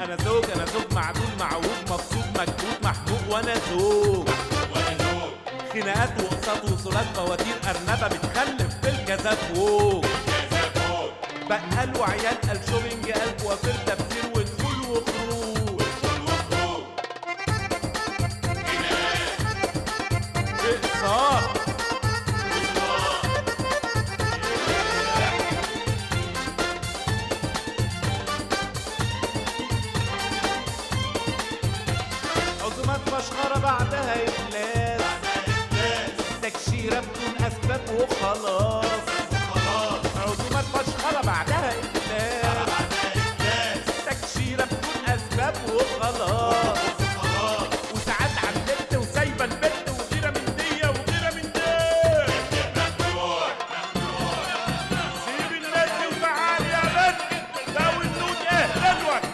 انا زوج انا زوج معدول معوج مبسوط مكبوت محمود وانا زوج وانا زوج خناقات واقساط وصولات فواتير ارنبه بتخلف في الجزاء فوق كذا فوق بقال وعيال قال شوبينج قال كوافير تبذير ودخول وخروج وخروج اقساط عزومات مشخرة بعدها إفلاس تكشيرة بدون أسباب وخلاص عزومات مشخرة بعدها إفلاس تكشيرة بدون أسباب وخلاص وساعات على النت وسايبة البت وغيرة من دي وغيرة من دي سيب الناس دي وتعالي يا بنت ده والنود ايه دلوك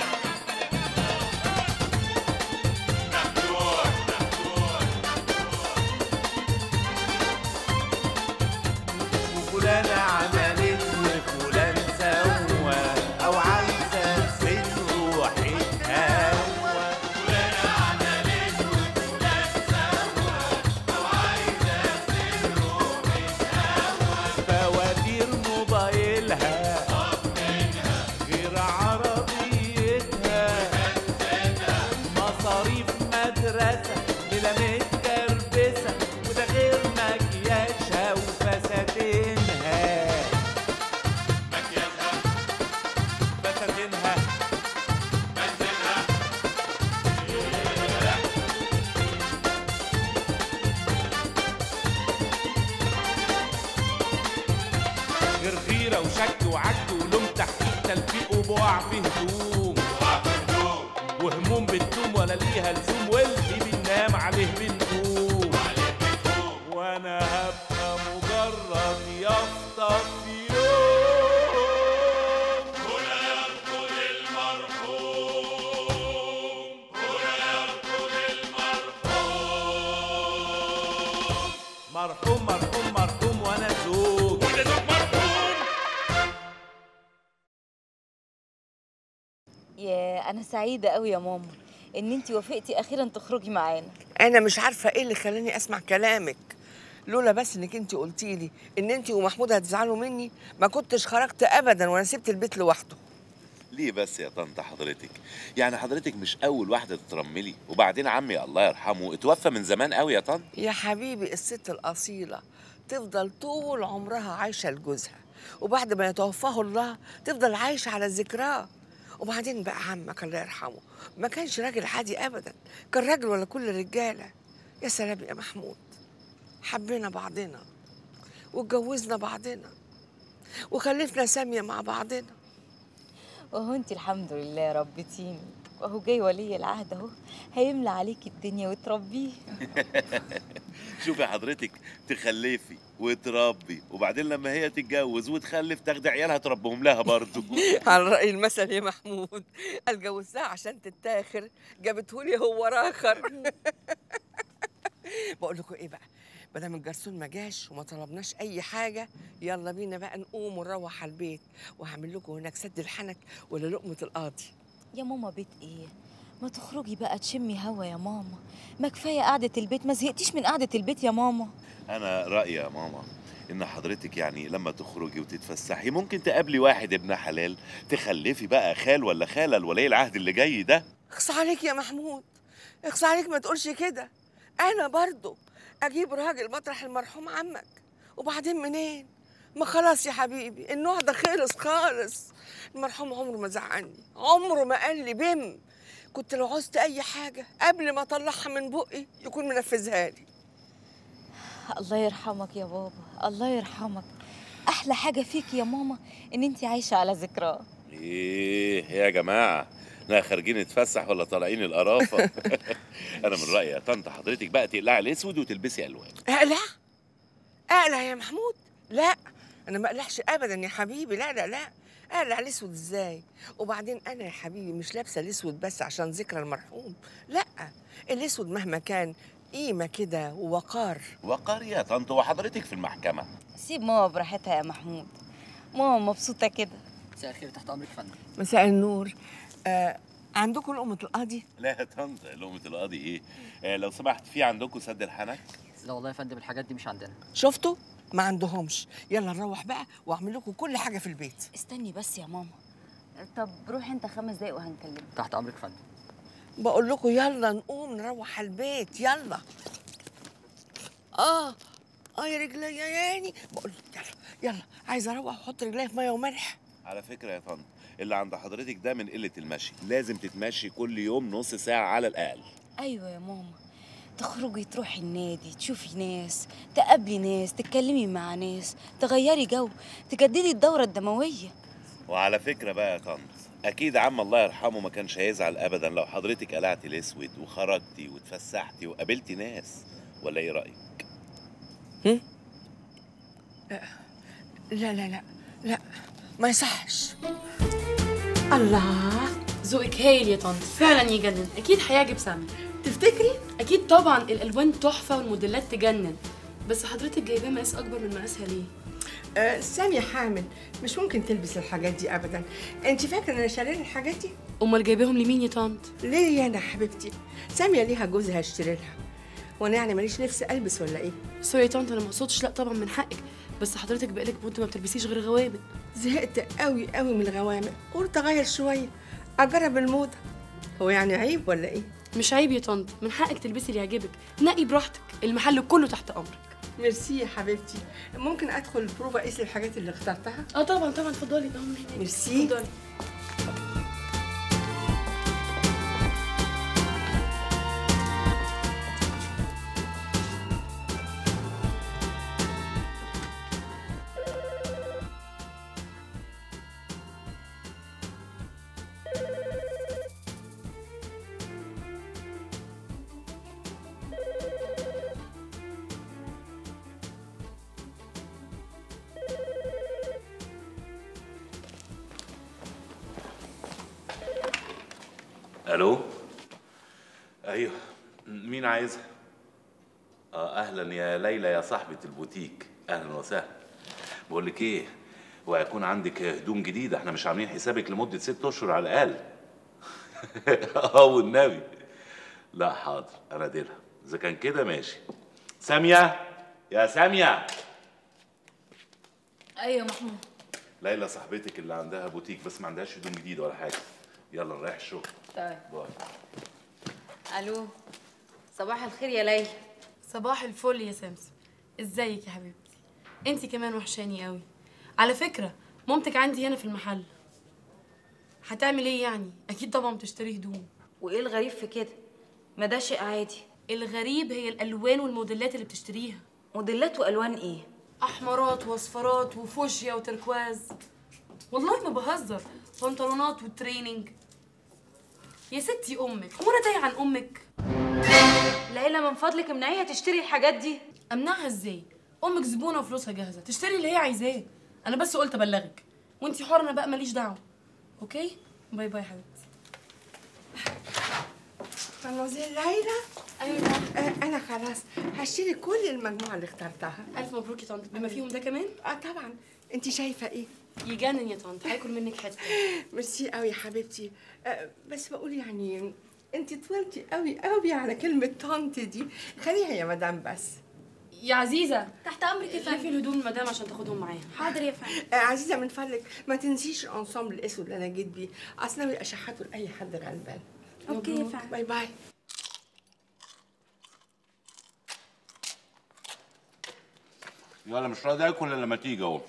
وفلانة عملت وفلان سوى أو عايزة ست روحي تهوى فواتير موبايلها غير عربيتها مصاريف مدرسة ليلة متكربسة وده غير مكياجها وفساتينها فساتينها غير غيرة وشك وعك ولوم تحقيق تلفيق وبقع في هدوم وهموم بتدوم ولا ليها لزوم واللي بننام عليه بنقوم وانا هبقى مجرد يافطة في يوم هنا يرقد المرحوم هنا يرقد المرحوم مرحوم مرحوم مرحوم وانا زوج وانا زوج مرحوم يا انا سعيده قوي يا ماما ان انت وافقتي اخيرا تخرجي معانا انا مش عارفه ايه اللي خلاني اسمع كلامك لولا بس انك انت قلتي لي ان انت ومحمود هتزعلوا مني ما كنتش خرجت ابدا وانا سبت البيت لوحده ليه بس يا طنط حضرتك يعني حضرتك مش اول واحده تترملي وبعدين عمي الله يرحمه اتوفى من زمان قوي يا طنط يا حبيبي الست الاصيله تفضل طول عمرها عايشه لجوزها وبعد ما يتوفاه الله تفضل عايشه على ذكراه وبعدين بقى عمك الله يرحمه ما كانش راجل عادي ابدا كان راجل ولا كل الرجاله يا سلام يا محمود حبينا بعضنا واتجوزنا بعضنا وخلفنا ساميه مع بعضنا وهو انت الحمد لله ربيتيني وهو جاي ولي العهد اهو هيملى عليكي الدنيا وتربيه شوفي حضرتك تخلفي وتربي وبعدين لما هي تتجوز وتخلف تاخدي عيالها تربهم لها برضه على رأي المثل يا محمود قال جوزتها عشان تتاخر جابتهولي هو راخر بقول لكم ايه بقى ما دام الجرسون ما جاش وما طلبناش اي حاجه يلا بينا بقى نقوم ونروح على البيت وهعمل لكم هناك سد الحنك ولا لقمه القاضي يا ماما بيت ايه ما تخرجي بقى تشمي هوا يا ماما ما كفايه قعده البيت ما زهقتيش من قعده البيت يا ماما انا رايي يا ماما ان حضرتك يعني لما تخرجي وتتفسحي ممكن تقابلي واحد ابن حلال تخلفي بقى خال ولا خاله الولي العهد اللي جاي ده اخص عليك يا محمود اخص عليك ما تقولش كده انا برضو اجيب راجل مطرح المرحوم عمك وبعدين منين ما خلاص يا حبيبي النوع ده خلص خالص المرحوم عمره ما زعلني عمره ما قال لي بم كنت لو عوزت اي حاجه قبل ما اطلعها من بقي يكون منفذها لي الله يرحمك يا بابا الله يرحمك احلى حاجه فيك يا ماما ان انت عايشه على ذكراه ايه يا جماعه لا خارجين نتفسح ولا طالعين القرافه انا من رايي يا طنط حضرتك بقى تقلعي الاسود وتلبسي الوان اقلع اقلع يا محمود لا انا ما اقلعش ابدا يا حبيبي لا لا لا اقلع الاسود ازاي وبعدين انا يا حبيبي مش لابسه الاسود بس عشان ذكرى المرحوم لا الاسود مهما كان قيمه كده ووقار وقار يا طنط وحضرتك في المحكمه سيب ماما براحتها يا محمود ماما مبسوطه كده مساء الخير تحت امرك يا فندم مساء النور آه عندكم لقمه القاضي لا يا طنط لقمه القاضي ايه آه لو سمحت في عندكم سد الحنك لا والله يا فندم الحاجات دي مش عندنا شفتوا ما عندهمش يلا نروح بقى واعمل لكم كل حاجه في البيت استني بس يا ماما طب روح انت خمس دقايق وهنكلمك تحت امرك يا فندم بقول لكم يلا نقوم نروح على البيت يلا اه اه يا رجلي يا يعني بقول يلا يلا عايزه اروح احط رجلي في ميه وملح على فكره يا طنط اللي عند حضرتك ده من قله المشي لازم تتمشي كل يوم نص ساعه على الاقل ايوه يا ماما تخرجي تروحي النادي تشوفي ناس تقابلي ناس تتكلمي مع ناس تغيري جو تجددي الدورة الدموية وعلى فكره بقى يا طنط اكيد عم الله يرحمه ما كانش هيزعل ابدا لو حضرتك قلعتي الاسود وخرجتي واتفسحتي وقابلتي ناس ولا ايه رايك لا لا لا لا ما يصحش الله ذوقك هايل يا طنط فعلا يجنن اكيد هيعجب سامي تفتكري اكيد طبعا الالوان تحفه والموديلات تجنن بس حضرتك جايباه مقاس اكبر من مقاسها ليه آه سامية حامل مش ممكن تلبس الحاجات دي ابدا انت فاكره انا شارين الحاجات دي امال جايباهم لمين يا طنط ليه يا انا حبيبتي سامية ليها جوزها اشتري لها وانا يعني ماليش نفس البس ولا ايه سوري يا طنط انا ما اقصدش لا طبعا من حقك بس حضرتك بقالك مده ما بتلبسيش غير غوامق زهقت قوي قوي من الغوامق قلت اغير شويه اجرب الموضه هو يعني عيب ولا ايه مش عيب يا طنط من حقك تلبسي اللي يعجبك نقي براحتك المحل كله تحت امرك ميرسي يا حبيبتي ممكن ادخل البروفا اقيس الحاجات اللي اخترتها اه طبعا طبعا اتفضلي ده هم هناك ميرسي. اتفضلي الو ايوه مين عايزها اه اهلا يا ليلى يا صاحبه البوتيك اهلا وسهلا بقول لك ايه وهيكون عندك هدوم جديده احنا مش عاملين حسابك لمده ست اشهر على الاقل اه والنبي لا حاضر انا ديلها اذا كان كده ماشي ساميه يا ساميه ايوه محمود ليلى صاحبتك اللي عندها بوتيك بس ما عندهاش هدوم جديده ولا حاجه يلا نريح الشغل طيب باي الو صباح الخير يا ليلى صباح الفل يا سمسم ازيك يا حبيبتي انتي كمان وحشاني قوي على فكره مامتك عندي هنا في المحل هتعمل ايه يعني اكيد طبعا بتشتري هدوم وايه الغريب في كده ما ده شيء عادي الغريب هي الالوان والموديلات اللي بتشتريها موديلات والوان ايه احمرات واصفرات وفوشيا وتركواز والله ما بهزر بنطلونات وتريننج يا ستي امك هو انا تايه عن امك ليلى من فضلك امنعيها تشتري الحاجات دي امنعها ازاي امك زبونه وفلوسها جاهزه تشتري اللي هي عايزاه انا بس قلت ابلغك وانتي حره انا بقى ماليش دعوه اوكي باي باي يا حبيبتي مدموزيل ليلى ايوه آه انا خلاص هشتري كل المجموعه اللي اخترتها الف مبروك يا طنط بما فيهم ده كمان اه طبعا انت شايفه ايه يجنن يا طنط هاكل منك حته ميرسي قوي يا حبيبتي آه بس بقول يعني انت طولتي قوي قوي على كلمه طنط دي خليها يا مدام بس يا عزيزه تحت امرك يا فندم في الهدوم المدام عشان تاخدهم معاها حاضر يا فندم آه عزيزه من فضلك ما تنسيش الانسامبل الاسود اللي انا جيت بيه اصلا بيبقى شحاته لاي حد غلبان اوكي يا فندم باي باي يلا مش راضي اكل الا لما تيجي اهو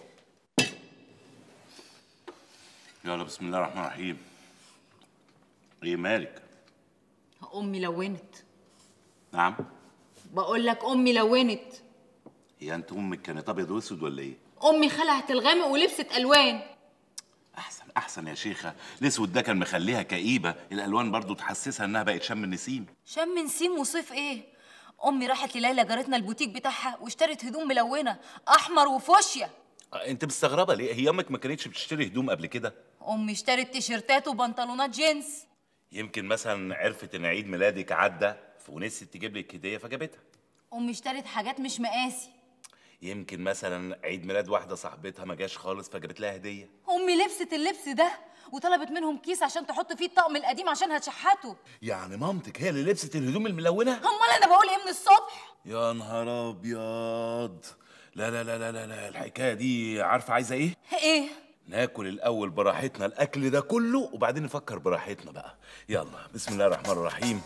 يلا بسم الله الرحمن الرحيم ايه مالك امي لونت نعم بقول لك امي لونت هي انت امك كانت ابيض واسود ولا ايه امي خلعت الغامق ولبست الوان احسن احسن يا شيخه الاسود ده كان مخليها كئيبه الالوان برضو تحسسها انها بقت شم النسيم شم نسيم وصيف ايه امي راحت لليلى جارتنا البوتيك بتاعها واشترت هدوم ملونه احمر وفوشيا آه، انت مستغربه ليه هي امك ما كانتش بتشتري هدوم قبل كده امي اشترت تيشيرتات وبنطلونات جينز يمكن مثلا عرفت ان عيد ميلادك عدى ونسيت تجيب لك هديه فجابتها امي اشترت حاجات مش مقاسي يمكن مثلا عيد ميلاد واحده صاحبتها ما جاش خالص فجابت لها هديه امي لبست اللبس ده وطلبت منهم كيس عشان تحط فيه الطقم القديم عشان هتشحته يعني مامتك هي اللي لبست الهدوم الملونه امال انا بقول ايه من الصبح يا نهار ابيض لا لا لا لا لا, لا. الحكايه دي عارفه عايزه ايه ايه ناكل الاول براحتنا الاكل ده كله وبعدين نفكر براحتنا بقى يلا بسم الله الرحمن الرحيم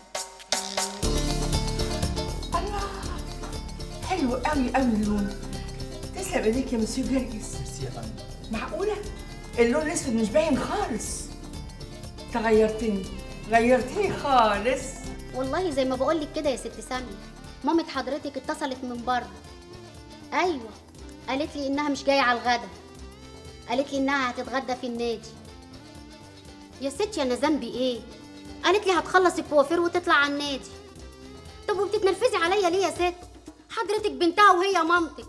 الله حلو قوي قوي اللون تسلم ايديك يا مسيو جرجس ميرسي يا فندم معقولة؟ اللون الأسود مش باين خالص تغيرتني غيرتني خالص والله زي ما بقولك كده يا ست سامية مامة حضرتك اتصلت من بره ايوه قالت لي انها مش جايه على الغدا قالت لي انها هتتغدى في النادي يا ستي انا ذنبي ايه قالت لي هتخلص الكوافير وتطلع على النادي طب وبتتنرفزي عليا ليه يا ست حضرتك بنتها وهي مامتك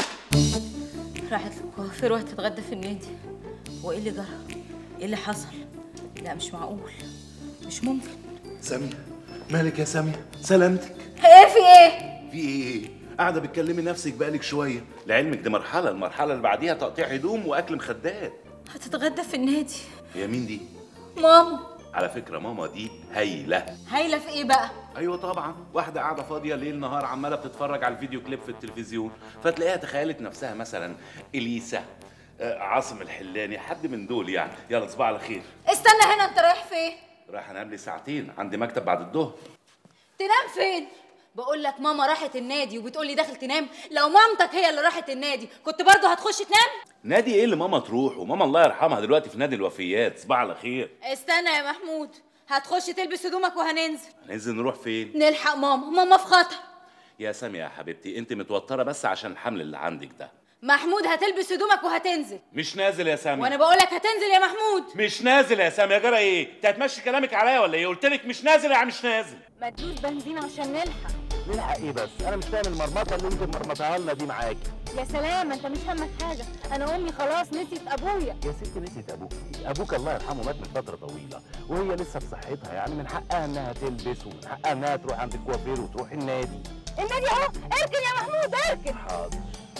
راحت الكوافير وهتتغدى في النادي وايه اللي جرى ايه اللي حصل لا مش معقول مش ممكن ساميه مالك يا ساميه سلامتك ايه في ايه في ايه قاعده بتكلمي نفسك بقالك شويه لعلمك دي مرحله المرحله اللي بعديها تقطيع هدوم واكل مخدات هتتغدى في النادي هي مين دي ماما على فكره ماما دي هايله هايله في ايه بقى ايوه طبعا واحده قاعده فاضيه ليل نهار عماله بتتفرج على الفيديو كليب في التلفزيون فتلاقيها تخيلت نفسها مثلا اليسا آه، عاصم الحلاني حد من دول يعني يلا تصبح على خير استنى هنا انت رايح فين رايح انام لي ساعتين عندي مكتب بعد الظهر تنام فين بقول لك ماما راحت النادي وبتقول لي داخل تنام لو مامتك هي اللي راحت النادي كنت برضه هتخش تنام نادي ايه اللي ماما تروح وماما الله يرحمها دلوقتي في نادي الوفيات صباح على خير استنى يا محمود هتخش تلبس هدومك وهننزل هننزل نروح فين نلحق ماما ماما في خطر يا سامية يا حبيبتي انت متوتره بس عشان الحمل اللي عندك ده محمود هتلبس هدومك وهتنزل مش نازل يا سامية وانا بقول لك هتنزل يا محمود مش نازل يا سامية جرى ايه انت هتمشي كلامك عليا ولا ايه قلت لك مش نازل يعني مش نازل ما تدوس بنزين عشان نلحق نلحق ايه بس انا مش فاهم المرمطه اللي انت مرمطها لنا دي معاكي يا سلام انت مش همك حاجه انا امي خلاص نسيت ابويا يا ست نسيت ابوك إيه؟ ابوك الله يرحمه مات من فتره طويله وهي لسه بصحتها يعني من حقها انها تلبس ومن حقها انها تروح عند الكوافير وتروح النادي النادي اهو اركن يا محمود اركن حاضر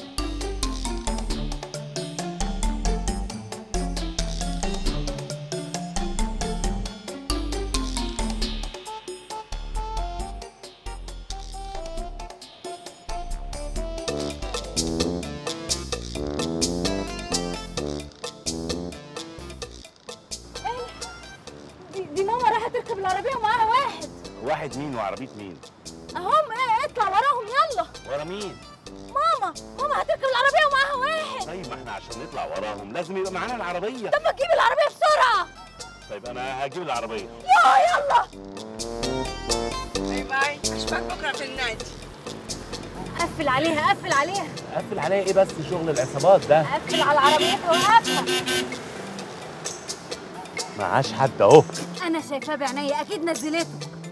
دي, دي ماما راحت تركب العربيه ومعاها واحد واحد مين وعربيه مين اهم ايه اطلع وراهم يلا ورا مين ماما ماما هتركب العربيه ومعاها واحد طيب ما احنا عشان نطلع وراهم لازم يبقى معانا العربيه طب ما تجيب العربيه بسرعه طيب انا هجيب العربيه يا يلا باي باي اشوفك بكرة في النادي قفل عليها قفل عليها قفل عليا ايه بس شغل العصابات ده قفل على العربيه وقفها معاش حد اهو انا شايفاه بعينيا اكيد نزلته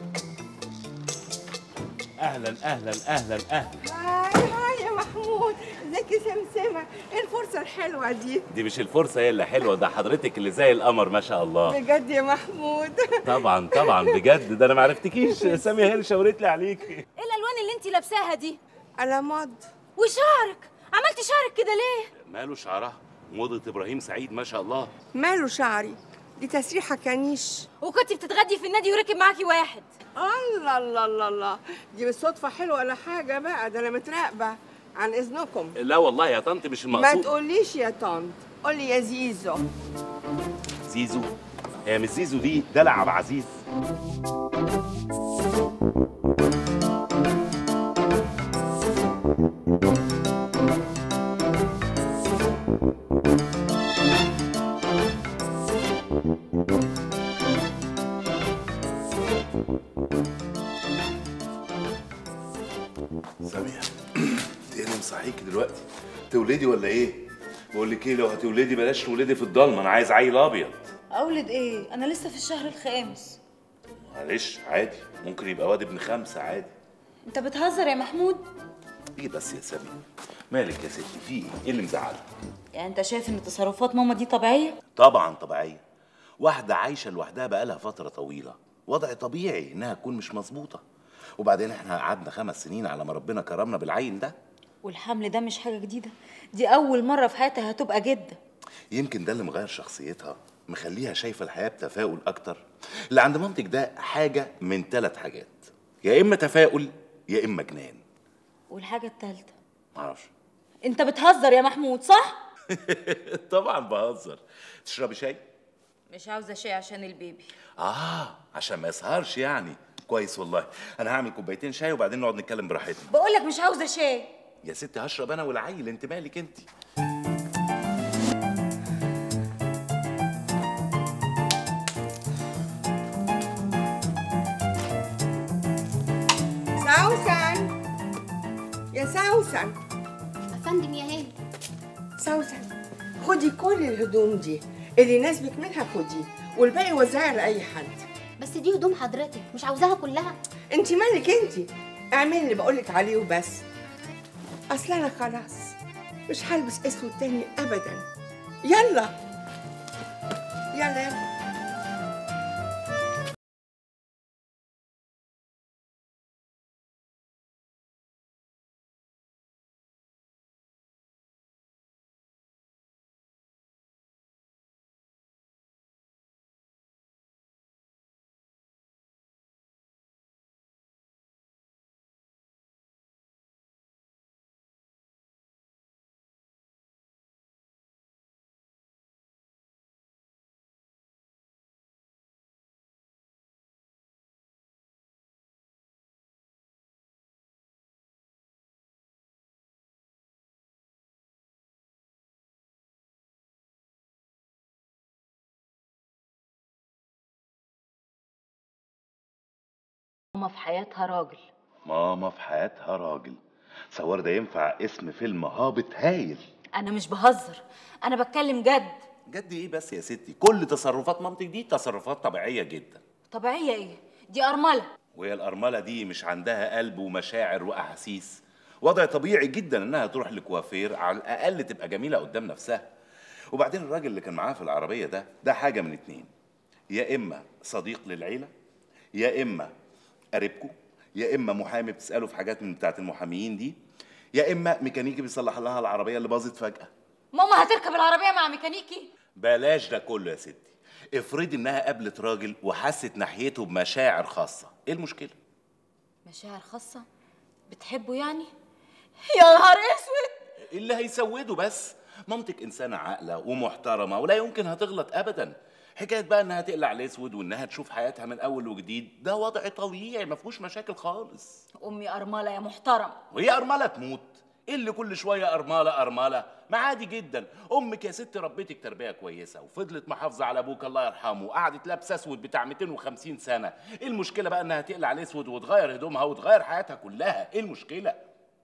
اهلا اهلا اهلا اهلا هاي هاي يا محمود ازيك يا سمسمة ايه الفرصة الحلوة دي دي مش الفرصه هي اللي حلوه ده حضرتك اللي زي القمر ما شاء الله بجد يا محمود طبعا طبعا بجد ده انا ما عرفتكيش سامية هي اللي شاورت لي عليكي ايه الالوان اللي انت لابساها دي على مض وشعرك عملت شعرك كده ليه ماله شعرها موضة ابراهيم سعيد ما شاء الله ماله شعري دي تسريحة كانيش وكنت بتتغدي في النادي وركب معاكي واحد الله الله الله الله دي بالصدفة حلوة ولا حاجة بقى ده أنا متراقبة عن إذنكم لا والله يا طنط مش ما المقصود تقوليش يا طنط قولي يا زيزو زيزو هي مش زيزو دي دلع عبد العزيز سامية ايه اللي مصحيكي دلوقتي؟ تولدي ولا ايه؟ بقول لك ايه لو هتولدي بلاش تولدي في الضلمه انا عايز عيل ابيض اولد ايه انا لسه في الشهر الخامس معلش عادي ممكن يبقى واد ابن خمسه عادي انت بتهزر يا محمود ايه بس يا سامية مالك يا ستي في ايه؟ ايه اللي مزعلك؟ يعني انت شايف ان تصرفات ماما دي طبيعيه طبعا طبيعيه واحده عايشه لوحدها بقالها فتره طويله وضع طبيعي انها تكون مش مظبوطه وبعدين احنا قعدنا خمس سنين على ما ربنا كرمنا بالعين ده والحمل ده مش حاجه جديده دي اول مره في حياتها هتبقى جده يمكن ده اللي مغير شخصيتها مخليها شايفه الحياه بتفاؤل اكتر اللي عند مامتك ده حاجه من ثلاث حاجات يا اما تفاؤل يا اما جنان والحاجه التالتة معرفش انت بتهزر يا محمود صح طبعا بهزر تشربي شاي مش عاوزه شيء عشان البيبي اه عشان ما يسهرش يعني كويس والله انا هعمل كوبايتين شاي وبعدين نقعد نتكلم براحتنا بقولك مش عاوزه شيء يا ستي هشرب انا والعيل انت مالك انت سوسن يا سوسن افندم يا هاني سوسن خدي كل الهدوم دي اللي يناسبك منها خدي والباقي وزعي لاي حد بس دي هدوم حضرتك مش عاوزاها كلها انت مالك انت اعملي اللي بقولك عليه وبس اصل انا خلاص مش هلبس اسود تاني ابدا يلا يلا يلا ماما في حياتها راجل ماما في حياتها راجل صور ده ينفع اسم فيلم هابط هايل انا مش بهزر انا بتكلم جد جد ايه بس يا ستي كل تصرفات مامتك دي تصرفات طبيعيه جدا طبيعيه ايه دي ارمله وهي الارمله دي مش عندها قلب ومشاعر واحاسيس وضع طبيعي جدا انها تروح لكوافير على الاقل تبقى جميله قدام نفسها وبعدين الراجل اللي كان معاها في العربيه ده ده حاجه من اتنين يا اما صديق للعيله يا اما قريبكم يا اما محامي بتساله في حاجات من بتاعه المحاميين دي يا اما ميكانيكي بيصلح لها العربيه اللي باظت فجاه ماما هتركب العربيه مع ميكانيكي بلاش ده كله يا ستي افرضي انها قابلت راجل وحست ناحيته بمشاعر خاصه ايه المشكله مشاعر خاصه بتحبه يعني يا نهار اسود اللي هيسوده بس مامتك انسانه عاقله ومحترمه ولا يمكن هتغلط ابدا حكايه بقى انها تقلع الاسود وانها تشوف حياتها من اول وجديد ده وضع طبيعي ما فيهوش مشاكل خالص امي ارمله يا محترم وهي ارمله تموت ايه اللي كل شويه ارمله ارمله ما عادي جدا امك يا ست ربيتك تربيه كويسه وفضلت محافظه على ابوك الله يرحمه وقعدت لابسه اسود بتاع 250 سنه ايه المشكله بقى انها تقلع الاسود وتغير هدومها وتغير حياتها كلها ايه المشكله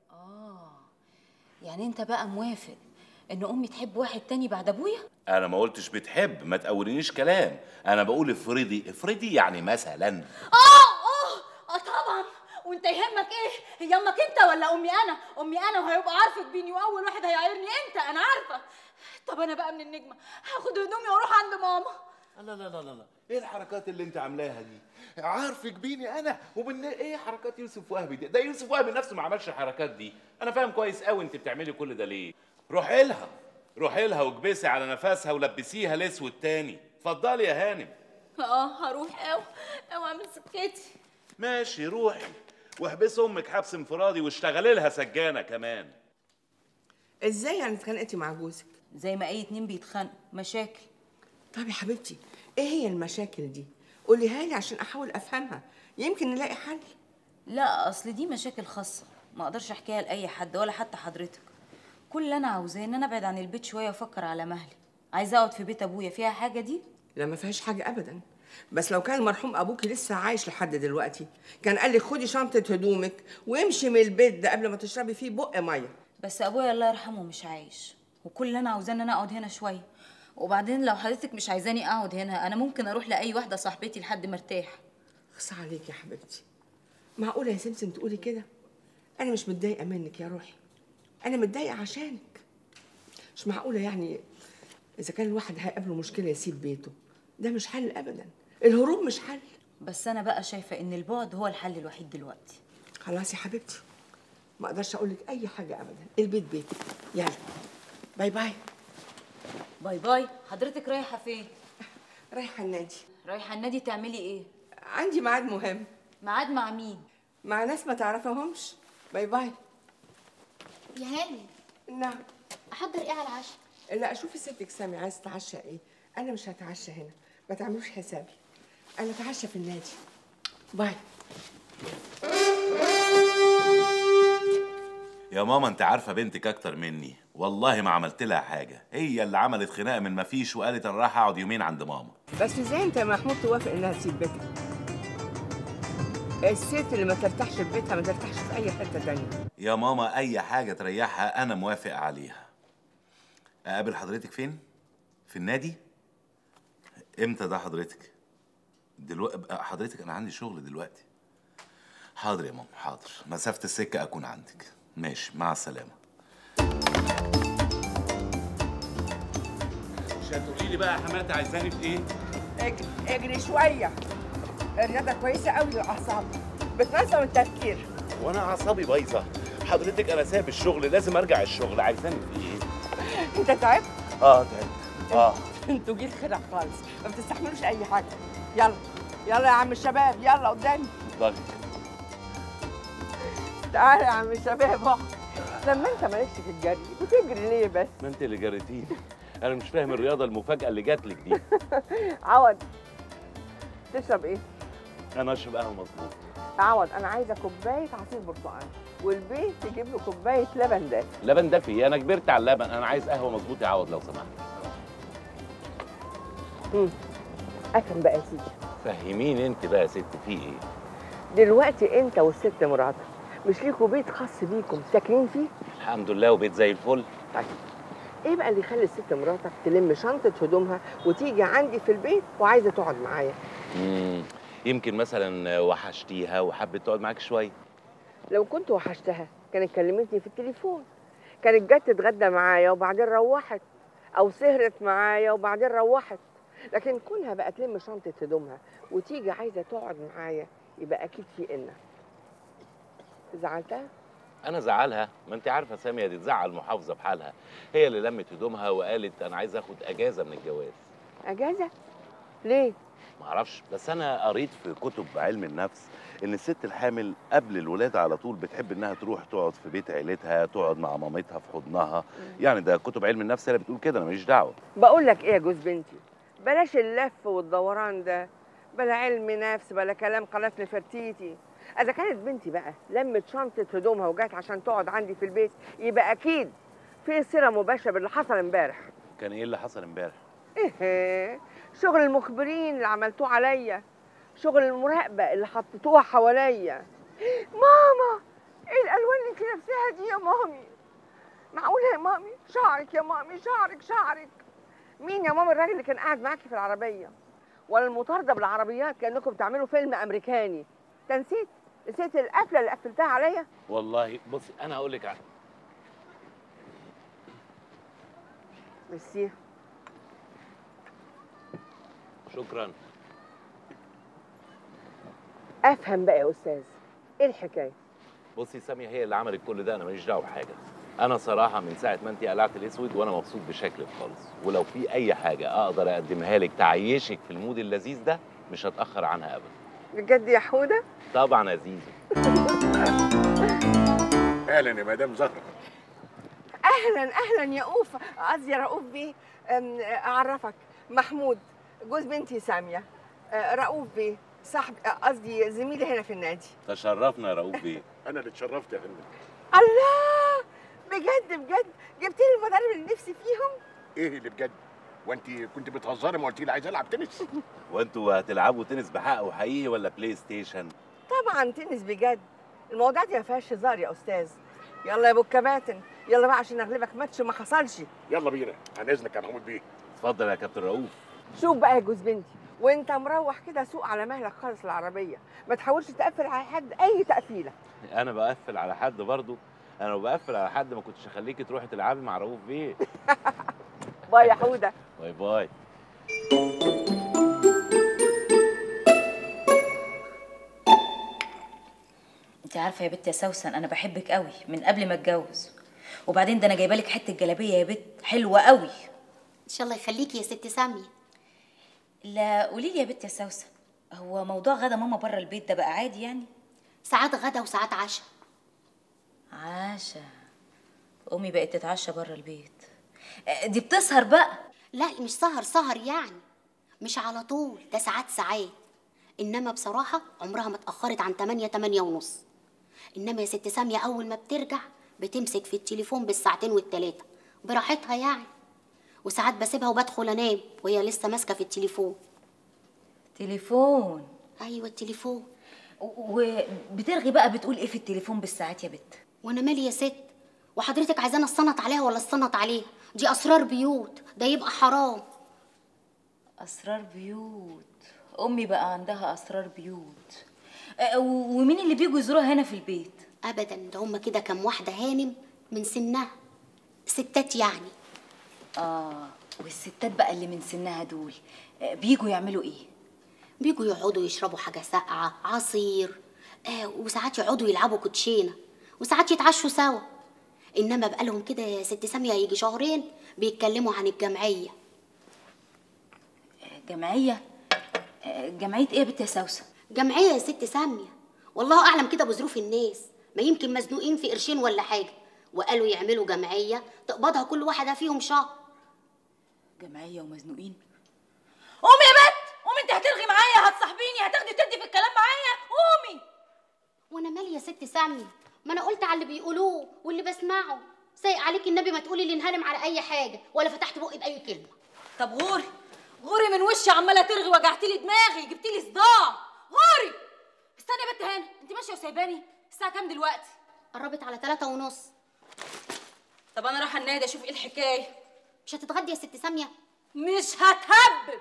يعني انت بقى موافق ان امي تحب واحد تاني بعد ابويا انا ما قلتش بتحب ما تقولينيش كلام انا بقول افرضي افرضي يعني مثلا اه اه اه طبعا وانت يهمك ايه هي امك انت ولا امي انا امي انا وهيبقى عارفك بيني واول واحد هيعايرني انت انا عارفه طب انا بقى من النجمه هاخد هدومي واروح عند ماما لا لا لا لا لا ايه الحركات اللي انت عاملاها دي عارفك بيني انا ومن ايه حركات يوسف وهبي دي ده يوسف وهبي نفسه ما عملش الحركات دي انا فاهم كويس قوي انت بتعملي كل ده ليه روحي لها روحي لها واكبسي على نفسها ولبسيها الاسود تاني اتفضلي يا هانم اه هروح اوي اوعى من سكتي ماشي روحي واحبسي امك حبس انفرادي واشتغلي لها سجانه كمان ازاي يعني اتخانقتي مع جوزك زي ما اي اتنين بيتخانقوا مشاكل طب يا حبيبتي ايه هي المشاكل دي قوليها لي عشان احاول افهمها يمكن نلاقي حل لا اصل دي مشاكل خاصه ما اقدرش احكيها لاي حد ولا حتى حضرتك كل اللي انا عاوزاه ان انا ابعد عن البيت شويه وافكر على مهلي عايزه اقعد في بيت ابويا فيها حاجه دي لا ما فيهاش حاجه ابدا بس لو كان المرحوم ابوكي لسه عايش لحد دلوقتي كان قال لك خدي شنطه هدومك وامشي من البيت ده قبل ما تشربي فيه بق ميه بس ابويا الله يرحمه مش عايش وكل اللي انا عاوزاه ان انا اقعد هنا شويه وبعدين لو حضرتك مش عايزاني اقعد هنا انا ممكن اروح لاي واحده صاحبتي لحد ما ارتاح خص عليك يا حبيبتي معقوله يا سمسم تقولي كده انا مش متضايقه منك يا روحي انا متضايقه عشانك مش معقوله يعني اذا كان الواحد هيقابله مشكله يسيب بيته ده مش حل ابدا الهروب مش حل بس انا بقى شايفه ان البعد هو الحل الوحيد دلوقتي خلاص يا حبيبتي ما اقدرش اقول لك اي حاجه ابدا البيت بيتك يلا باي باي باي باي حضرتك رايحه فين رايحه النادي رايحه النادي تعملي ايه عندي ميعاد مهم ميعاد مع مين مع ناس ما تعرفهمش باي باي يا هاني نعم احضر ايه على العشاء لا اشوفي ستك سامي عايز تتعشى ايه انا مش هتعشى هنا ما تعملوش حسابي انا اتعشى في النادي باي يا ماما انت عارفه بنتك اكتر مني والله ما عملت لها حاجه هي اللي عملت خناقه من ما فيش وقالت انا رايحه اقعد يومين عند ماما بس ازاي انت يا محمود توافق انها تسيب بيتك الست اللي ما ترتاحش في بيتها ما ترتاحش في اي حته تانية يا ماما اي حاجه تريحها انا موافق عليها اقابل حضرتك فين في النادي امتى ده حضرتك دلوقتي حضرتك انا عندي شغل دلوقتي حاضر يا ماما حاضر مسافه السكه اكون عندك ماشي مع السلامه مش هتقولي لي بقى يا حماتي عايزاني في ايه اجري, اجري شويه الرياضه كويسه قوي للاعصاب بتنظم التفكير وانا اعصابي بايظه حضرتك انا سايب الشغل لازم ارجع الشغل عايزاني في ايه انت تعبت اه تعبت اه انتوا جيل خدع خالص ما بتستحملوش اي حاجه يلا يلا يا عم الشباب يلا قدامي اتفضلي تعالى يا عم الشباب اهو لما انت مالكش في الجري بتجري ليه بس ما انت اللي جريتيني انا مش فاهم الرياضه المفاجاه اللي جات لك دي عوض تشرب ايه انا اشرب قهوه مظبوط عوض انا عايزه كوبايه عصير برتقال والبيت تجيب له كوبايه لبن دافي لبن دافي انا كبرت على اللبن انا عايز قهوه مظبوط يا عوض لو سمحت امم افهم بقى يا سيدي فهميني انت بقى يا ست في ايه دلوقتي انت والست مراتك مش ليكوا بيت خاص بيكم ساكنين فيه الحمد لله وبيت زي الفل طيب ايه بقى اللي يخلي الست مراتك تلم شنطه هدومها وتيجي عندي في البيت وعايزه تقعد معايا مم. يمكن مثلا وحشتيها وحبت تقعد معاك شويه لو كنت وحشتها كانت كلمتني في التليفون كانت جت تتغدى معايا وبعدين روحت او سهرت معايا وبعدين روحت لكن كونها بقى تلم شنطه هدومها وتيجي عايزه تقعد معايا يبقى اكيد في إنا زعلتها انا زعلها ما انت عارفه ساميه دي تزعل محافظه بحالها هي اللي لمت هدومها وقالت انا عايز اخد اجازه من الجواز اجازه ليه ما اعرفش بس انا قريت في كتب علم النفس ان الست الحامل قبل الولاده على طول بتحب انها تروح تقعد في بيت عيلتها تقعد مع مامتها في حضنها يعني ده كتب علم النفس هي اللي بتقول كده انا ماليش دعوه بقول لك ايه يا جوز بنتي بلاش اللف والدوران ده بلا علم نفس بلا كلام قناه نفرتيتي اذا كانت بنتي بقى لمت شنطه هدومها وجات عشان تقعد عندي في البيت يبقى اكيد في صله مباشره باللي حصل امبارح كان ايه اللي حصل امبارح ايه شغل المخبرين اللي عملتوه عليا شغل المراقبه اللي حطيتوها حواليا ماما ايه الالوان اللي انت لابساها دي يا مامي معقوله يا مامي شعرك يا مامي شعرك شعرك مين يا ماما الراجل اللي كان قاعد معاكي في العربيه ولا المطارده بالعربيات كانكم بتعملوا فيلم امريكاني انت نسيت نسيت القفله اللي قفلتها عليا والله بصي انا هقول لك على- ميرسي شكرا افهم بقى يا استاذ ايه الحكايه بصي ساميه هي اللي عملت كل ده انا ماليش دعوه بحاجه انا صراحه من ساعه ما انت قلعت الاسود وانا مبسوط بشكلك خالص ولو في اي حاجه اقدر اقدمها لك تعيشك في المود اللذيذ ده مش هتاخر عنها ابدا بجد يا حوده طبعا يا زيزو اهلا يا مدام زهره اهلا اهلا يا اوف قصدي يا رؤوف بيه أم، اعرفك محمود جوز بنتي ساميه أه، رؤوف بيه صاحب أه، قصدي زميلي هنا في النادي تشرفنا يا رؤوف بيه انا اللي اتشرفت يا فندم الله بجد بجد جبت لي المضارب اللي نفسي فيهم ايه اللي بجد وانت كنت بتهزري ما قلتي لي عايز العب تنس وانتوا هتلعبوا تنس بحق وحقيقي ولا بلاي ستيشن طبعا تنس بجد الموضوع دي ما فيهاش هزار يا استاذ يلا يا ابو الكباتن يلا بقى عشان اغلبك ماتش ما حصلش يلا بينا عن اذنك يا محمود بيه اتفضل يا كابتن رؤوف شوف بقى يا جوز بنتي وانت مروح كده سوق على مهلك خالص العربيه ما تحاولش تقفل على حد اي تقفيله انا بقفل على حد برضو انا لو بقفل على حد ما كنتش اخليكي تروحي تلعبي مع رؤوف بيه باي يا حوده باي باي انت عارفه يا بت يا سوسن انا بحبك قوي من قبل ما اتجوز وبعدين ده انا جايبه لك حته جلابيه يا بت حلوه قوي ان شاء الله يخليكي يا ست ساميه لا قولي لي يا بت يا سوسن هو موضوع غدا ماما بره البيت ده بقى عادي يعني ساعات غدا وساعات عشاء عشا امي بقت تتعشى بره البيت آه، دي بتسهر بقى لا مش سهر سهر يعني مش على طول ده ساعات ساعات انما بصراحه عمرها ما اتاخرت عن 8 8 ونص انما يا ست ساميه اول ما بترجع بتمسك في التليفون بالساعتين والتلاته براحتها يعني وساعات بسيبها وبدخل انام وهي لسه ماسكه في التليفون تليفون ايوه التليفون وبترغي بقى بتقول ايه في التليفون بالساعات يا بت وانا مالي يا ست وحضرتك عايزانا اصنط عليها ولا اصنط عليها دي اسرار بيوت ده يبقى حرام اسرار بيوت امي بقى عندها اسرار بيوت آه، ومين اللي بيجوا يزوروها هنا في البيت ابدا ده هم كده كام واحده هانم من سنها ستات يعني اه والستات بقى اللي من سنها دول آه، بيجوا يعملوا ايه بيجوا يقعدوا يشربوا حاجه ساقعه عصير آه وساعات يقعدوا يلعبوا كوتشينه وساعات يتعشوا سوا انما بقالهم كده يا ست ساميه يجي شهرين بيتكلموا عن الجمعيه جمعيه آه، جمعيه ايه يا بت يا سوسن جمعيه يا ست ساميه والله اعلم كده بظروف الناس ما يمكن مزنوقين في قرشين ولا حاجه وقالوا يعملوا جمعيه تقبضها كل واحده فيهم شهر جمعيه ومزنوقين قومي يا بت قومي انت هترغي معايا هتصاحبيني هتاخدي تدي في الكلام معايا قومي وانا مالي يا ست ساميه ما انا قلت على اللي بيقولوه واللي بسمعه سايق عليك النبي ما تقولي لي انهرم على اي حاجه ولا فتحت بقي باي كلمه طب غوري غوري من وشي عماله ترغي وجعتي لي دماغي جبتي لي صداع غوري استني يا بنت هاني انت ماشيه وسايباني الساعه كام دلوقتي قربت على ثلاثة ونص طب انا رايحه النادي اشوف ايه الحكايه مش هتتغدي يا ست ساميه مش هتهبب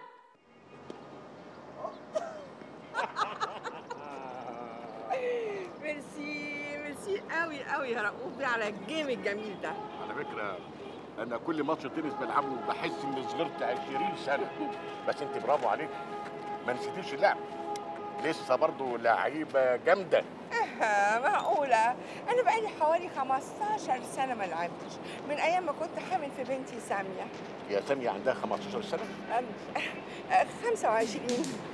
ميرسي ميرسي قوي قوي يا رؤوف بيه على الجيم الجميل ده على فكره انا كل ماتش تنس بلعبه بحس اني صغرت 20 سنه بس انت برافو عليك ما نسيتيش اللعب لسه برضه لعيبه جامده آه، معقولة أنا بقالي حوالي 15 سنة ما لعبتش من أيام ما كنت حامل في بنتي سامية يا ساميه عندها 15 سنه أم، آه، 25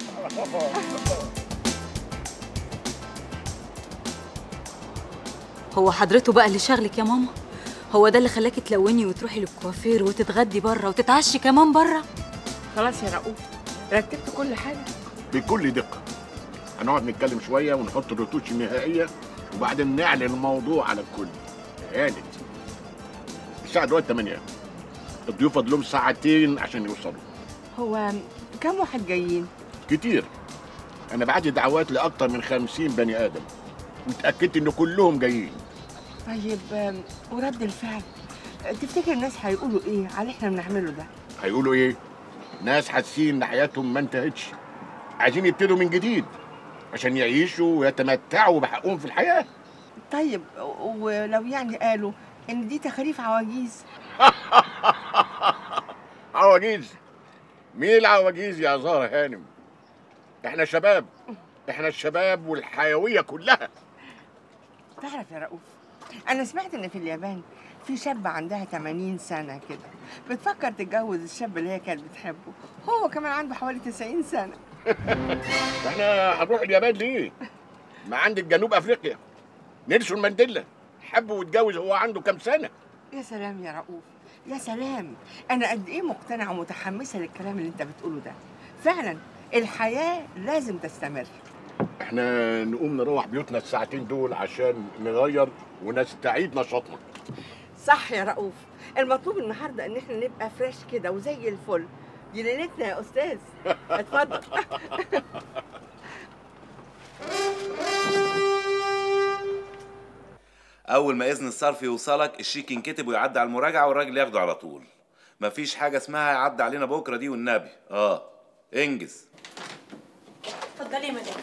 هو حضرته بقى اللي شغلك يا ماما هو ده اللي خلاكي تلوني وتروحي للكوافير وتتغدي بره وتتعشي كمان بره خلاص يا رؤوف رتبت كل حاجة بكل دقه هنقعد نتكلم شويه ونحط الرتوش النهائيه وبعدين نعلن الموضوع على الكل هانت الساعه دلوقتي 8 الضيوف فاضلهم ساعتين عشان يوصلوا هو كم واحد جايين؟ كتير انا بعت دعوات لاكتر من 50 بني ادم واتاكدت ان كلهم جايين طيب آم، ورد الفعل تفتكر الناس هيقولوا إيه على اللي إحنا بنعمله ده؟ هيقولوا ايه ناس حاسين ان حياتهم ما انتهتش عايزين يبتدوا من جديد عشان يعيشوا ويتمتعوا بحقهم في الحياه طيب و- ولو يعني قالوا إن دي تخاريف عواجيز عواجيز مين العواجيز يا زهرة هانم احنا شباب احنا الشباب والحيويه كلها تعرف يا رؤوف أنا سمعت إن في اليابان في شابة عندها 80 سنة كده بتفكر تتجوز الشاب اللي هي كانت بتحبه هو كمان عنده حوالي 90 سنة احنا هنروح اليابان ليه ما عندك جنوب افريقيا نيلسون مانديلا حب واتجوز وهو عنده كام سنه يا سلام يا رؤوف يا سلام أنا قد إيه مقتنعة ومتحمسة للكلام اللي أنت بتقوله ده فعلا الحياة لازم تستمر احنا نقوم نروح بيوتنا الساعتين دول عشان نغير ونستعيد نشاطنا صح يا رؤوف المطلوب النهارده ان احنا نبقى فريش كده وزي الفل دي ليلتنا يا استاذ اتفضل اول ما اذن الصرف يوصلك الشيك ينكتب ويعدي على المراجعه والراجل ياخده على طول مفيش حاجه اسمها يعدي علينا بكره دي والنبي اه انجز اتفضلي يا مدام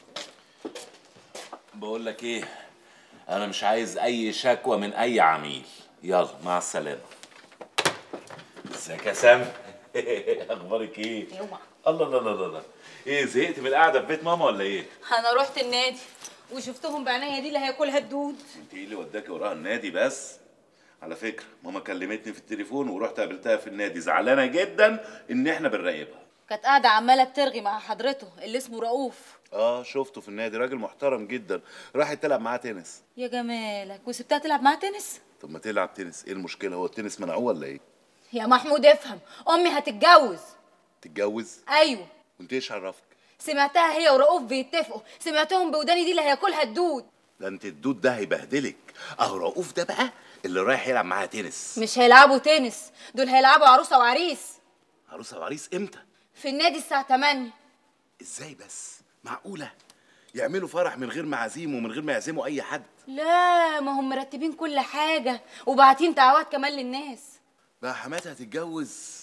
بقول لك ايه انا مش عايز اي شكوى من اي عميل يلا مع السلامه ازيك يا سامي اخبارك ايه الله الله الله الله ايه زهقت من القعده في بيت ماما ولا ايه انا رحت النادي وشفتهم بعينيا دي اللي هياكلها الدود انت ايه اللي وداكي وراها النادي بس على فكره ماما كلمتني في التليفون ورحت قابلتها في النادي زعلانه جدا ان احنا بنراقبها كانت قاعده عماله بترغي مع حضرته اللي اسمه رؤوف اه شفته في النادي راجل محترم جدا راحت تلعب معاه تنس يا جمالك وسبتها تلعب معاه تنس طب ما تلعب تنس ايه المشكله هو التنس منعوه ولا ايه يا محمود افهم امي هتتجوز تتجوز ايوه وانت ايش عرفك سمعتها هي ورؤوف بيتفقوا سمعتهم بوداني دي اللي هياكلها الدود ده انت الدود ده هيبهدلك اهو رؤوف ده بقى اللي رايح يلعب معاها تنس مش هيلعبوا تنس دول هيلعبوا عروسه وعريس عروسه وعريس امتى في النادي الساعه 8 ازاي بس معقوله يعملوا فرح من غير معازيم ومن غير ما يعزموا اي حد لا ما هم مرتبين كل حاجه وبعتين دعوات كمان للناس بقى حماتها هتتجوز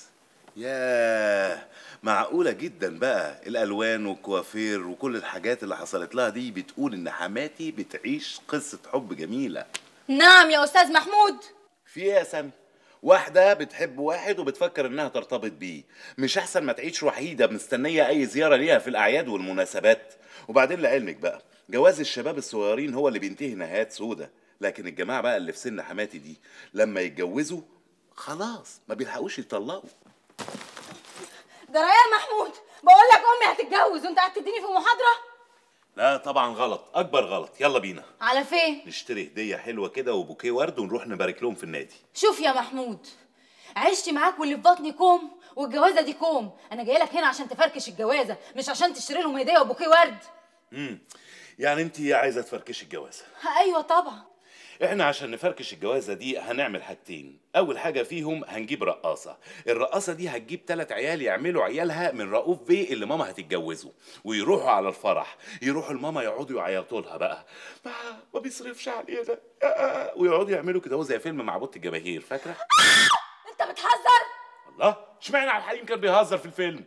ياه معقولة جدا بقى الألوان والكوافير وكل الحاجات اللي حصلت لها دي بتقول إن حماتي بتعيش قصة حب جميلة نعم يا استاذ محمود في إيه يا سامي؟ واحدة بتحب واحد وبتفكر إنها ترتبط بيه مش أحسن ما تعيش وحيدة مستنية أي زيارة ليها في الأعياد والمناسبات وبعدين لعلمك بقى جواز الشباب الصغيرين هو اللي بينتهي نهايات سودة لكن الجماعة بقى اللي في سن حماتي دي لما يتجوزوا خلاص ما بيلحقوش يطلقوا ده يا محمود بقول لك امي هتتجوز وانت قاعد تديني في محاضره لا طبعا غلط اكبر غلط يلا بينا على فين نشتري هديه حلوه كده وبوكيه ورد ونروح نبارك لهم في النادي شوف يا محمود عشت معاك واللي في بطني كوم والجوازه دي كوم انا جايه لك هنا عشان تفركش الجوازه مش عشان تشتري لهم هديه وبوكيه ورد امم يعني انت عايزه تفركشي الجوازه ايوه طبعا احنا عشان نفركش الجوازه دي هنعمل حاجتين اول حاجه فيهم هنجيب رقاصه الرقاصه دي هتجيب ثلاث عيال يعملوا عيالها من رؤوف بيه اللي ماما هتتجوزه ويروحوا على الفرح يروحوا لماما يقعدوا يعيطوا لها بقى ما, ما بيصرفش علينا آه، آه، ويقعدوا يعملوا كده هو زي فيلم مع بوت الجماهير فاكره انت بتهزر الله اشمعنى عبد الحليم كان بيهزر في الفيلم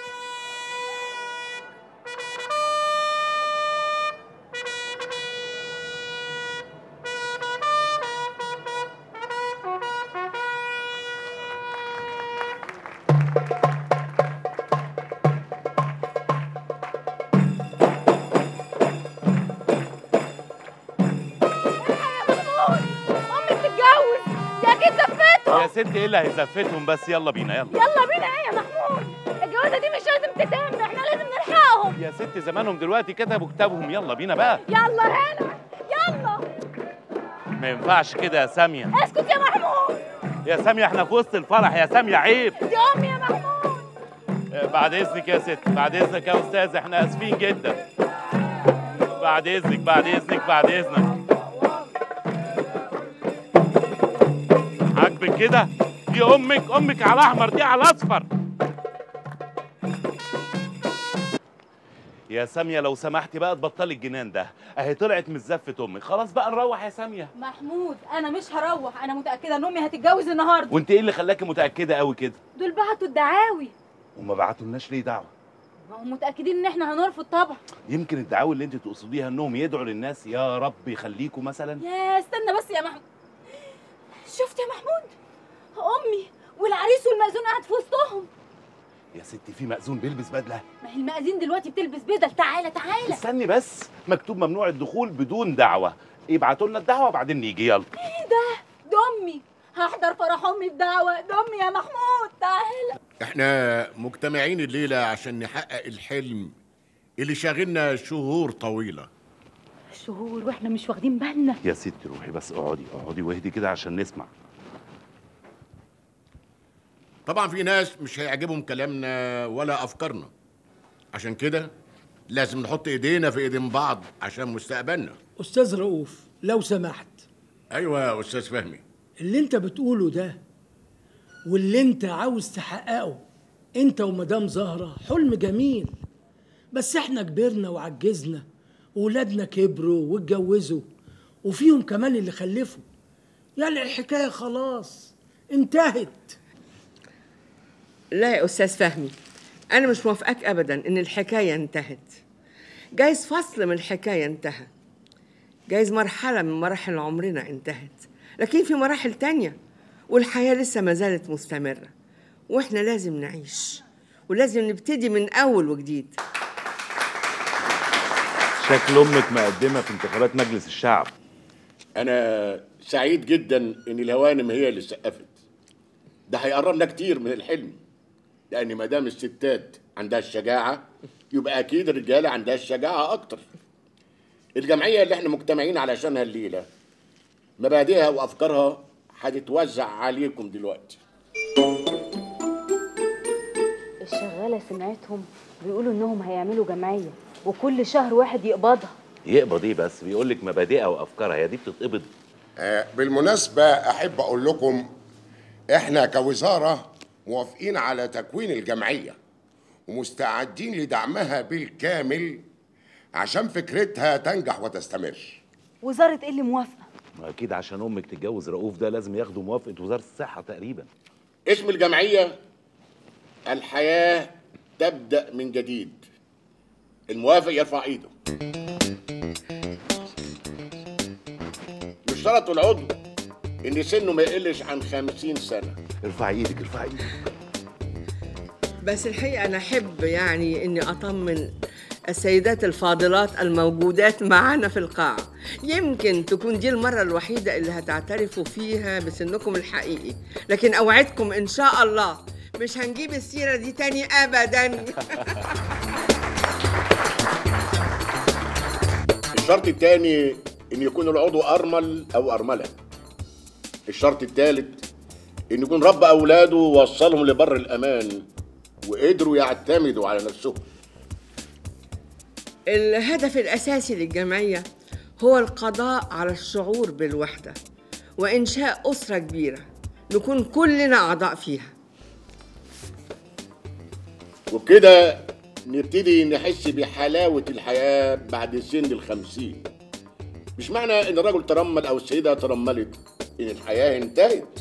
امي بتتجوز دي اكيد زفتهم يا ست ايه اللي هيزفتهم بس يلا بينا يلا يلا بينا ايه يا محمود الجوازه دي مش لازم تتم احنا لازم نلحقهم يا ست زمانهم دلوقتي كتبوا كتابهم يلا بينا بقى يلا هنا يلا ما ينفعش كده يا ساميه اسكت يا محمود يا ساميه احنا في وسط الفرح يا ساميه عيب دي امي يا محمود آه، بعد اذنك يا ست بعد اذنك يا استاذ احنا اسفين جدا بعد اذنك بعد اذنك بعد اذنك عاجبك كده دي امك امك على احمر دي على اصفر يا ساميه لو سمحتي بقى تبطلي الجنان ده اهي طلعت من زفه امك خلاص بقى نروح يا ساميه محمود انا مش هروح انا متاكده ان امي هتتجوز النهارده وانت ايه اللي خلاكي متاكده قوي كده دول بعتوا الدعاوي وما بعتولناش ليه دعوه ما هم متاكدين ان احنا هنرفض طبعا يمكن الدعاوي اللي انت تقصديها انهم يدعوا للناس يا رب يخليكم مثلا يا استنى بس يا محمود شفت يا محمود امي والعريس والمأذون قاعد في وسطهم يا ستي في مأذون بيلبس بدله ما هي المأذين دلوقتي بتلبس بدل تعالى تعالى استني بس مكتوب ممنوع الدخول بدون دعوه يبعتوا لنا الدعوه وبعدين نيجي يلا ايه ده ده امي هحضر فرح امي بدعوه ده امي يا محمود تعالى احنا مجتمعين الليلة عشان نحقق الحلم اللي شاغلنا شهور طويلة شهور واحنا مش واخدين بالنا يا ستي روحي بس اقعدي اقعدي واهدي كده عشان نسمع طبعا في ناس مش هيعجبهم كلامنا ولا أفكارنا عشان كده لازم نحط ايدينا في ايدين بعض عشان مستقبلنا استاذ رؤوف لو سمحت ايوه يا استاذ فهمي اللي انت بتقوله ده واللي انت عاوز تحققه انت ومدام زهرة حلم جميل بس احنا كبرنا وعجزنا وولادنا كبروا واتجوزوا وفيهم كمان اللي خلفوا يعني الحكاية خلاص انتهت لا يا استاذ فهمي انا مش موافقاك ابدا ان الحكايه انتهت جايز فصل من الحكايه انتهى جايز مرحله من مراحل عمرنا انتهت لكن في مراحل تانية والحياه لسه ما زالت مستمره واحنا لازم نعيش ولازم نبتدي من اول وجديد شكل امك مقدمه في انتخابات مجلس الشعب انا سعيد جدا ان الهوانم هي اللي سقفت ده هيقربنا كتير من الحلم لان ما دام الستات عندها الشجاعه يبقى اكيد الرجاله عندها الشجاعه اكتر الجمعيه اللي احنا مجتمعين علشانها الليله مبادئها وافكارها هتتوزع عليكم دلوقتي الشغالة سمعتهم بيقولوا انهم هيعملوا جمعية وكل شهر واحد يقبضها يقبض ايه بس بيقول لك مبادئها وافكارها هي دي بتتقبض آه، بالمناسبة أحب أقول لكم إحنا كوزارة موافقين على تكوين الجمعية ومستعدين لدعمها بالكامل عشان فكرتها تنجح وتستمر وزارة ايه اللي موافقة ما اكيد عشان امك تتجوز رؤوف ده لازم ياخدوا موافقه وزاره الصحه تقريبا اسم الجمعيه الحياه تبدا من جديد الموافق يرفع ايده يشترط العضو ان سنه ما يقلش عن خمسين سنه ارفع ايدك ارفع ايدك بس الحقيقة أنا أحب يعني إني أطمن السيدات الفاضلات الموجودات معنا في القاعة يمكن تكون دي المرة الوحيدة اللي هتعترفوا فيها بسنكم الحقيقي لكن أوعدكم إن شاء الله مش هنجيب السيرة دي تاني أبدا الشرط الثاني ان يكون العضو ارمل او ارمله الشرط الثالث ان يكون رب اولاده ووصلهم لبر الامان وقدروا يعتمدوا على نفسهم الهدف الأساسي للجمعية هو القضاء على الشعور بالوحدة وإنشاء أسرة كبيرة نكون كلنا أعضاء فيها وبكده نبتدي نحس بحلاوة الحياة بعد سن الخمسين مش معنى ان الرجل ترمل او السيدة ترملت ان الحياة انتهت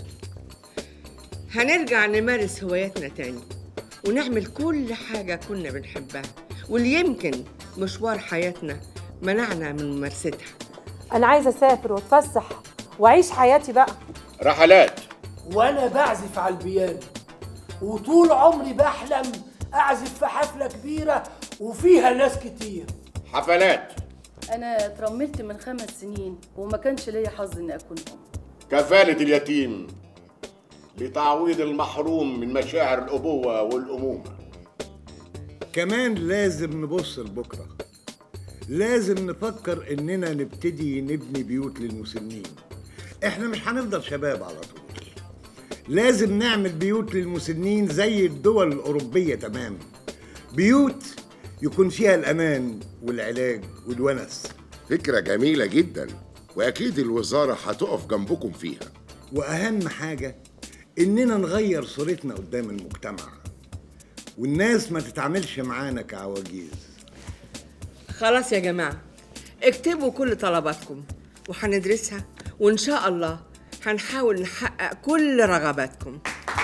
هنرجع نمارس هواياتنا تاني ونعمل كل حاجة كنا بنحبها واللي يمكن مشوار حياتنا منعنا من ممارستها انا عايزه اسافر واتفسح واعيش حياتي بقى رحلات وانا بعزف على البيانو وطول عمري بحلم اعزف في حفله كبيره وفيها ناس كتير حفلات أنا اترملت من خمس سنين وما كانش ليا حظ إني أكون أم كفالة اليتيم لتعويض المحروم من مشاعر الأبوة والأمومة كمان لازم نبص لبكرة لازم نفكر إننا نبتدي نبني بيوت للمسنين إحنا مش هنفضل شباب على طول لازم نعمل بيوت للمسنين زي الدول الأوروبية تمام بيوت يكون فيها الأمان والعلاج والونس فكرة جميلة جدا وأكيد الوزارة هتقف جنبكم فيها وأهم حاجة إننا نغير صورتنا قدام المجتمع والناس ما تتعاملش معانا كعواجيز خلاص يا جماعة اكتبوا كل طلباتكم وهندرسها وإن شاء الله هنحاول نحقق كل رغباتكم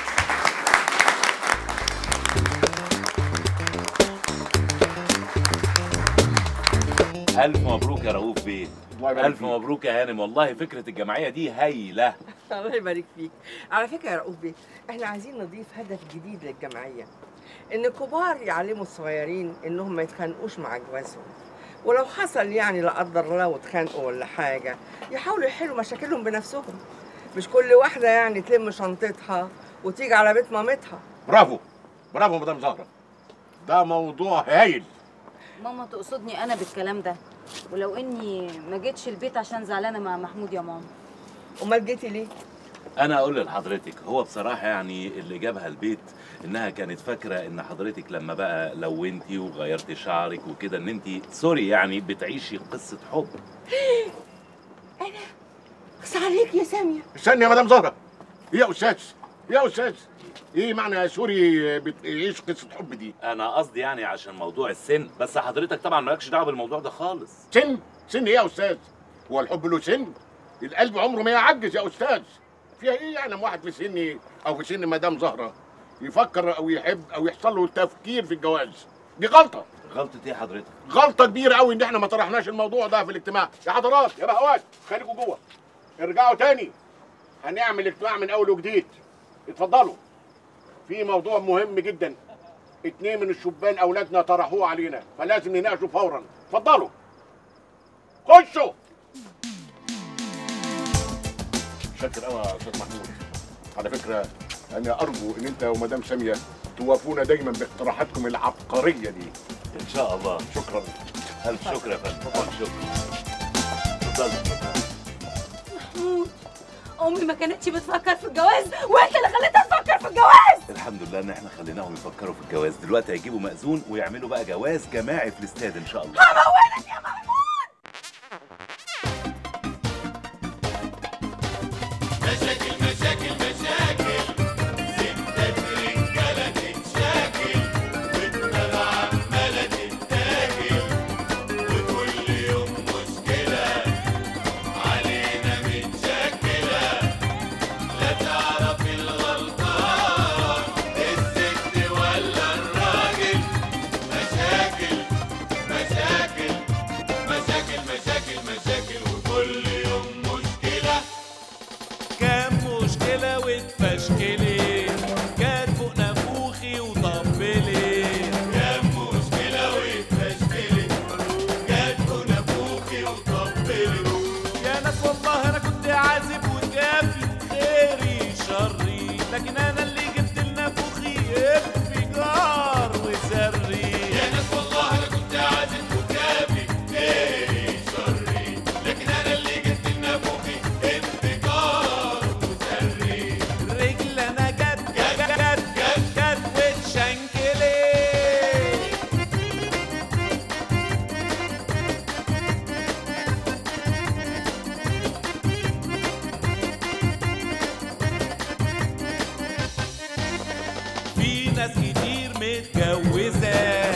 الف مبروك يا رؤوف بيه يبارك الف فيك. مبروك يا هانم والله فكره الجمعيه دي هايله الله يبارك فيك على فكرة يا رؤوف بيه احنا عايزين نضيف هدف جديد للجمعية ان الكبار يعلموا الصغيرين انهم ما يتخانقوش مع جوازهم ولو حصل يعني لا قدر الله واتخانقوا ولا حاجة يحاولوا يحلوا مشاكلهم بنفسهم مش كل واحدة يعني تلم شنطتها وتيجي على بيت مامتها برافو برافو مدام زهرة ده موضوع هايل ماما تقصدني انا بالكلام ده ولو اني ما جيتش البيت عشان زعلانه مع محمود يا ماما امال جيتي ليه انا اقول لحضرتك هو بصراحه يعني اللي جابها البيت انها كانت فاكره ان حضرتك لما بقى لونتي وغيرتي شعرك وكده ان انت سوري يعني بتعيشي قصه حب بس عليك يا سامية استني يا مدام زهرة ايه يا استاذ ايه يا استاذ ايه معنى سوري بتعيش قصة حب دي انا قصدي يعني عشان موضوع السن بس حضرتك طبعا مالكش دعوه بالموضوع ده خالص سن سن ايه يا استاذ هو الحب له سن القلب عمره ما يعجز يا استاذ فيها ايه يعني لما واحد في سني او في سن مدام زهرة يفكر او يحب او يحصل له تفكير في الجواز دي غلطة غلطه ايه حضرتك غلطة كبيرة قوي ان احنا ما طرحناش الموضوع ده في الاجتماع يا حضرات يا بهوات خليكوا جوه ارجعوا تاني هنعمل اجتماع من اول وجديد اتفضلوا في موضوع مهم جدا اتنين من الشبان اولادنا طرحوه علينا فلازم نناقشه فورا اتفضلوا خشوا شكر قوي يا استاذ محمود على فكره انا ارجو ان انت ومدام ساميه توافونا دايما باقتراحاتكم العبقريه دي ان شاء الله شكرا الف شكر يا فندم الف شكر اتفضل محمود امي ما كانتش بتفكر في الجواز وانت اللي خليتها تفكر في الجواز الحمد لله ان احنا خليناهم يفكروا في الجواز دلوقتي هيجيبوا مأذون ويعملوا بقى جواز جماعي في الاستاد ان شاء الله هموتك يا محمود مشاكل مشاكل مشاكل ستات رجالة تتشاكل والدماغ عمالة تتاكل وكل يوم مشكلة علينا متشكلة لا تعرف الغلطان الست ولا الراجل مشاكل مشاكل مشاكل مشاكل مشاكل وكل يوم مشكلة كام مشكلة واتفشكلت جت فوق نافوخي وطبلت كام مشكلة واتفشكلت جت فوق نافوخي وطبلت يا ناس والله انا كنت عازب وكافي خيري شري لكن انا اللي جبت لنافوخي انفجار وسري يا ناس والله انا كنت عازب وكافي خيري شري لكن انا اللي جبت لنافوخي انفجار وسري رجل انا جت جت جت جت جت واتشنكلت في ناس كتير متجوزة